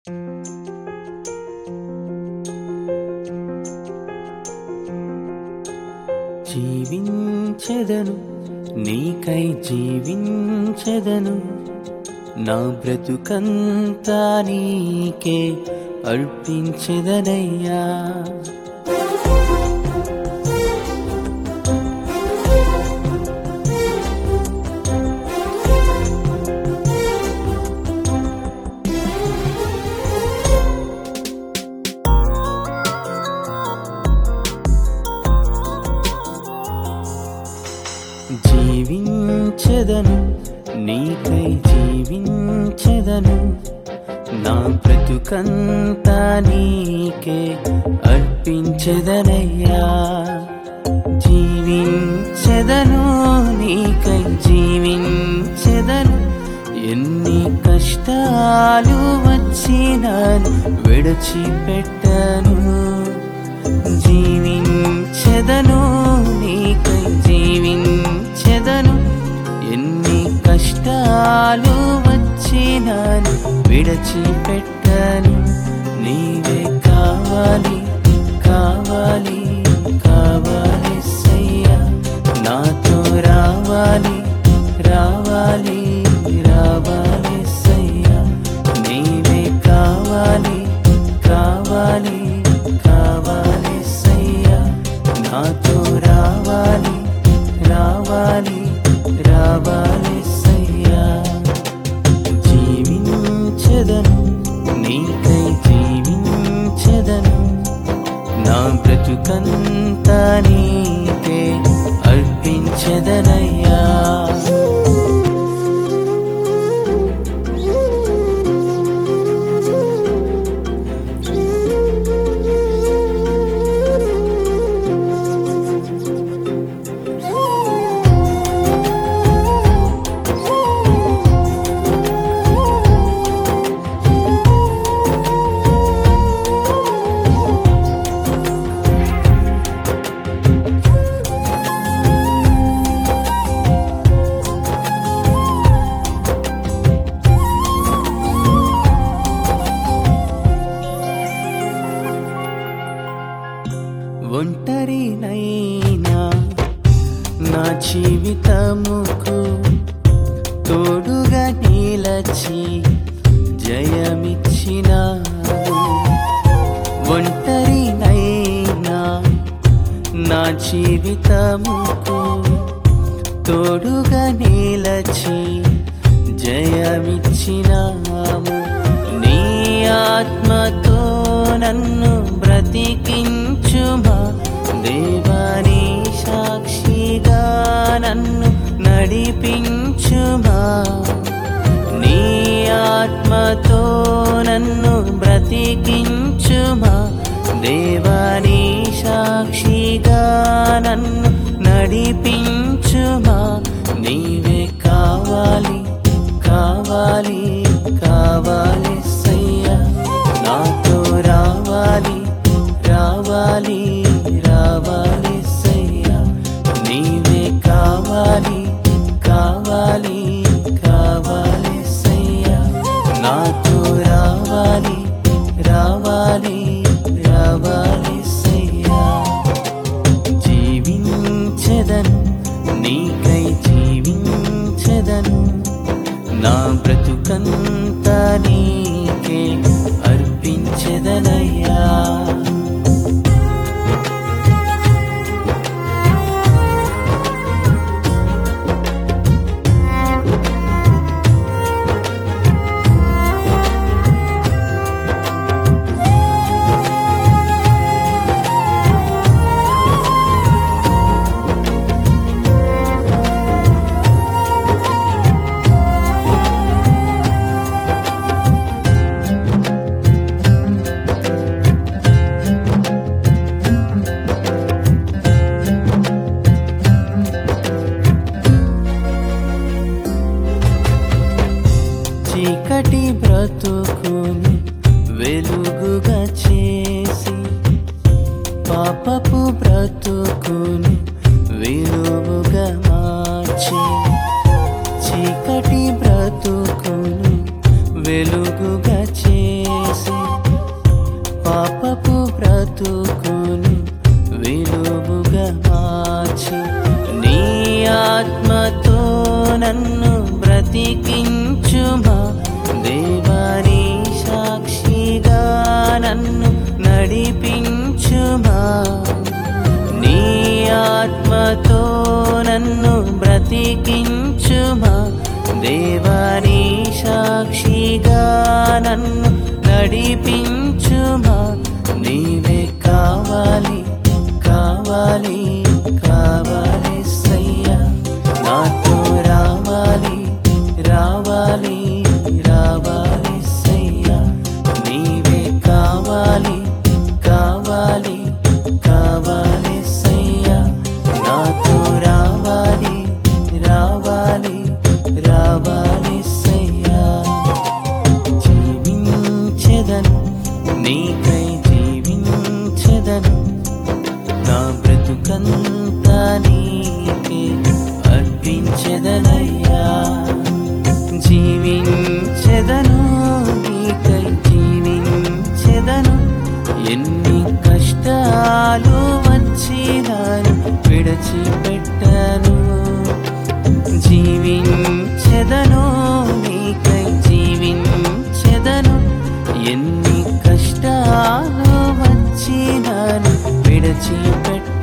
జీవించెదను నీకై జీవించెదను నా బ్రతుకంతా నీకే అర్పించెదనయ్యా జీవించెదను నీకై జీవించెదను నా బ్రతుకంతా నీకే అర్పించెదనయ్యా జీవించెదను నీకై జీవించెదను ఎన్ని కష్టాలు వచ్చినాను విడిచిపెట్టను జీవించెదను నీకై జీవించెదను ఎన్ని కష్టాలు వచ్చినాను విడచిపెట్టను నీవే కావాలి కావాలి కావాలి సయ్యా నాతో రావాలి రావాలి రావాలి సయ్యా నీవే కావాలి కావాలి కావాలి సయ్యా నాతో రావాలి రావాలి రావాలి సయ్యా జీవించెదను నీకై జీవించెదను నా బ్రతుకంతా నీకే అర్పించెదనయ్యా ఒంటరినైనా నా జీవితముకు తోడుగా నీలచి జయమిచ్చినావు ఒంటరినైనా నా జీవితముకు తోడుగా నీలచి జయమిచ్చినాము నీ ఆత్మతో నన్ను బ్రతికించుమా దేవాని సాక్షిగా నన్ను నడిపించుమా నీ ఆత్మతో నన్ను బ్రతికించుమా దేవాని సాక్షిగా నన్ను నడిపించుమా నీవే కావాలి కావాలి కావాలి సయ్యా నాతో రావాలి రావాలి రావాలి సయ్యా నీవే కావాలి కావాలి కావాలి సయ్యా నాతో రావాలి రావాలి రావాలి సయ్యా జీవించెదను నీకై జీవించెదను నా బ్రతుకంతా నీకే అర్పించెదనయ్యా చీకటి బ్రతుకుని వెలుగుగా చేసి పాపపు బ్రతుకుని వెలుగుగా మార్చి చీకటి బ్రతుకును వెలుగుగా చేసి బ్రతుకుని వెలుగుగా మార్చి నీ ఆత్మతో నన్ను బ్రతికించుమా దేవాని సాక్షిగా నన్ను నడిపించుమా నీ ఆత్మతో నన్ను బ్రతికించుమా దేవాని సాక్షిగా నన్ను నడిపించుమా నీవే కావాలి కావాలి కావాలి సయ్యా నాతో రావాలి రావాలి రావాలి సయ్యా నీవే కావాలి కావాలి కావాలి సయ్యా నాతో రావాలి రావాలి రావాలి సయ్యా జీవించెదను నీకై జీవించెదను నా బ్రతుకంతా నీకే అర్పించెదనయ్యా జీవించెదను నీకై జీవించెదను ఎన్ని కష్టాలు వచ్చినాను విడచిపెట్టను జీవించెదను నీకై జీవించెదను ఎన్ని కష్టాలు వచ్చినాను విడచిపెట్టను